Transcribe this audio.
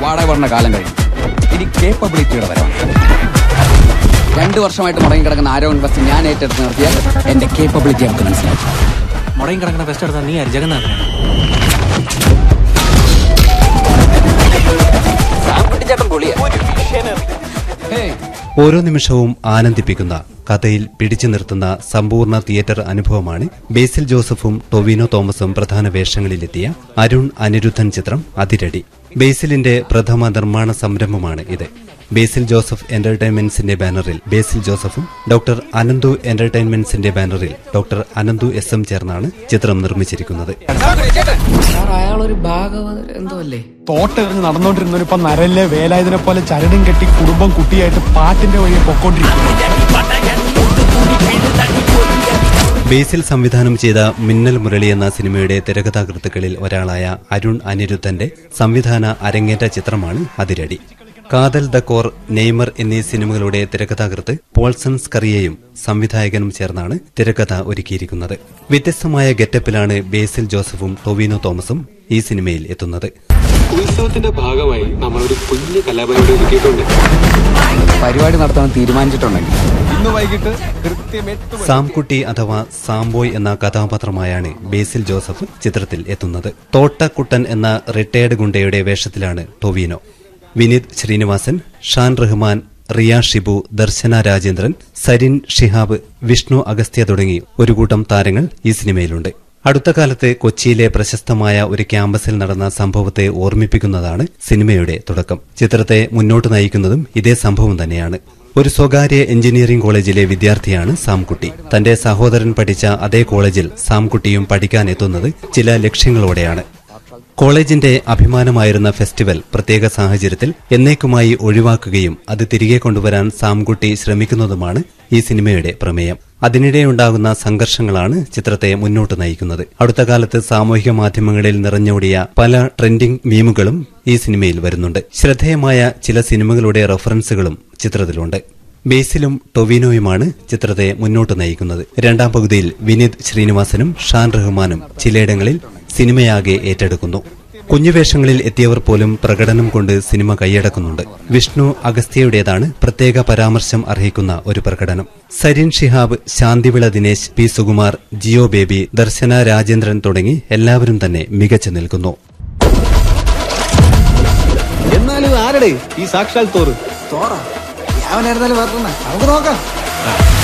വാടക പറഞ്ഞ കാലം കഴിഞ്ഞു ഇനി കേപ്പബിലിറ്റിയുടെ വരവാണ് രണ്ടു വർഷമായിട്ട് മുടങ്ങി കിടക്കുന്ന ആരോ ഇൻവെസ്റ്റ് ഞാൻ ഏറ്റെടുത്ത് നിർത്തിയാൽ എന്റെ കേപ്പബിലിറ്റി നമുക്ക് മനസ്സിലാവും മുടങ്ങി കിടക്കുന്ന ഫെസ്റ്റ് എടുത്താൽ നീ ആര് ജഗന്നാഥനാണ് ചേട്ടൻ പൊളിയാ ഹേയ് ഓരോ നിമിഷവും ആനന്ദിപ്പിക്കുന്ന കഥയിൽ പിടിച്ചു നിർത്തുന്ന സമ്പൂർണ്ണ തിയേറ്റർ അനുഭവമാണ് ബേസിൽ ജോസഫും ടൊവിനോ തോമസും പ്രധാന വേഷങ്ങളിലെത്തിയ അരുൺ അനിരുദ്ധൻ ചിത്രം അതിരടി ബേസിലിന്റെ പ്രഥമ നിർമ്മാണ സംരംഭമാണ് ഇത് ബേസിൽ ജോസഫ് എന്റർടൈൻമെന്റ്സിന്റെ ബാനറിൽ ബേസിൽ ജോസഫും ഡോക്ടർ അനന്തു എന്റർടൈൻമെന്റ്സിന്റെ ബാനറിൽ ഡോക്ടർ അനന്തു എസ് എം ചേർന്നാണ് ചിത്രം നിർമ്മിച്ചിരിക്കുന്നത് അയാളൊരു ഭാഗവത എന്തോ അല്ലേ തോട്ടെറിഞ്ഞ് നടന്നുകൊണ്ടിരുന്നവരിപ്പം നരല്ലേ വേലായുധനെ പോലെ ചരടും കെട്ടി കുടുംബം കുട്ടിയായിട്ട് പാട്ടിന്റെ വഴിയെ പൊക്കോണ്ടിരിക്കുന്നു ബേസിൽ സംവിധാനം ചെയ്ത മിന്നൽ മുരളി എന്ന സിനിമയുടെ തിരക്കഥാകൃത്തുക്കളിൽ ഒരാളായ അരുൺ അനിരുദ്ധന്റെ സംവിധാന അരങ്ങേറ്റ ചിത്രമാണ് അതിരടി കാതൽ ദ കോർ നെയ്മർ എന്നീ സിനിമകളുടെ തിരക്കഥാകൃത്ത് പോൾസൺ സ്കറിയയും സംവിധായകനും ചേർന്നാണ് തിരക്കഥ ഒരുക്കിയിരിക്കുന്നത് വ്യത്യസ്തമായ ഗെറ്റപ്പിലാണ് ബേസിൽ ജോസഫും ടൊവിനോ തോമസും ഈ സിനിമയിൽ എത്തുന്നത് ഉത്സവത്തിന്റെ ഭാഗമായി നമ്മളൊരു കുഞ്ഞു കലാപരിപാടി ഒരുക്കിയിട്ടുണ്ട് പരിപാടി നടത്താൻ തീരുമാനിച്ചിട്ടുണ്ടെങ്കിൽ ഇന്ന് വൈകിട്ട് കൃത്യം എട്ട് സാംകുട്ടി അഥവാ സാംബോയ് എന്ന കഥാപാത്രമായാണ് ബേസിൽ ജോസഫ് ചിത്രത്തിൽ എത്തുന്നത് തോട്ടക്കുട്ടൻ എന്ന റിട്ടയർഡ് ഗുണ്ടയുടെ വേഷത്തിലാണ് ടൊവിനോ വിനീത് ശ്രീനിവാസൻ ഷാൻ റഹ്മാൻ റിയ ഷിബു ദർശന രാജേന്ദ്രൻ സരിൻ ഷിഹാബ് വിഷ്ണു അഗസ്ത്യ തുടങ്ങി ഒരു കൂട്ടം താരങ്ങൾ ഈ സിനിമയിലുണ്ട് അടുത്ത കാലത്ത് കൊച്ചിയിലെ പ്രശസ്തമായ ഒരു ക്യാമ്പസിൽ നടന്ന സംഭവത്തെ ഓർമ്മിപ്പിക്കുന്നതാണ് സിനിമയുടെ തുടക്കം ചിത്രത്തെ മുന്നോട്ട് നയിക്കുന്നതും ഇതേ സംഭവം തന്നെയാണ് ഒരു സ്വകാര്യ എഞ്ചിനീയറിംഗ് കോളേജിലെ വിദ്യാർത്ഥിയാണ് സാംകുട്ടി തന്റെ സഹോദരൻ പഠിച്ച അതേ കോളേജിൽ സാംകുട്ടിയും പഠിക്കാൻ എത്തുന്നത് ചില ലക്ഷ്യങ്ങളോടെയാണ് കോളേജിന്റെ അഭിമാനമായിരുന്ന ഫെസ്റ്റിവൽ പ്രത്യേക സാഹചര്യത്തിൽ എന്നേക്കുമായി ഒഴിവാക്കുകയും അത് തിരികെ കൊണ്ടുവരാൻ സാംകുട്ടി ശ്രമിക്കുന്നതുമാണ് ഈ സിനിമയുടെ പ്രമേയം അതിനിടെയുണ്ടാകുന്ന സംഘർഷങ്ങളാണ് ചിത്രത്തെ മുന്നോട്ട് നയിക്കുന്നത് അടുത്ത കാലത്ത് സാമൂഹിക മാധ്യമങ്ങളിൽ നിറഞ്ഞോടിയ പല ട്രെൻഡിംഗ് മീമുകളും ഈ സിനിമയിൽ വരുന്നുണ്ട് ശ്രദ്ധേയമായ ചില സിനിമകളുടെ റെഫറൻസുകളും ചിത്രത്തിലുണ്ട് ബേസിലും ടൊവിനോയുമാണ് ചിത്രത്തെ മുന്നോട്ട് നയിക്കുന്നത് രണ്ടാം പകുതിയിൽ വിനീത് ശ്രീനിവാസനും ഷാൻ റഹ്മാനും ചിലയിടങ്ങളിൽ സിനിമയാകെ ഏറ്റെടുക്കുന്നു കുഞ്ഞുവേഷങ്ങളിൽ എത്തിയവർ പോലും പ്രകടനം കൊണ്ട് സിനിമ കൈയടക്കുന്നുണ്ട് വിഷ്ണു അഗസ്ത്യയുടേതാണ് പ്രത്യേക പരാമർശം അർഹിക്കുന്ന ഒരു പ്രകടനം സരിൻ ഷിഹാബ് ശാന്തിവിള ദിനേശ് പി സുകുമാർ ജിയോ ബേബി ദർശന രാജേന്ദ്രൻ തുടങ്ങി എല്ലാവരും തന്നെ മികച്ചു നിൽക്കുന്നു എന്നാലും ആരടേ ഈ സാക്ഷാൽ തോറ് തോറ അവനായിരുന്നാലും നമുക്ക് നോക്കാം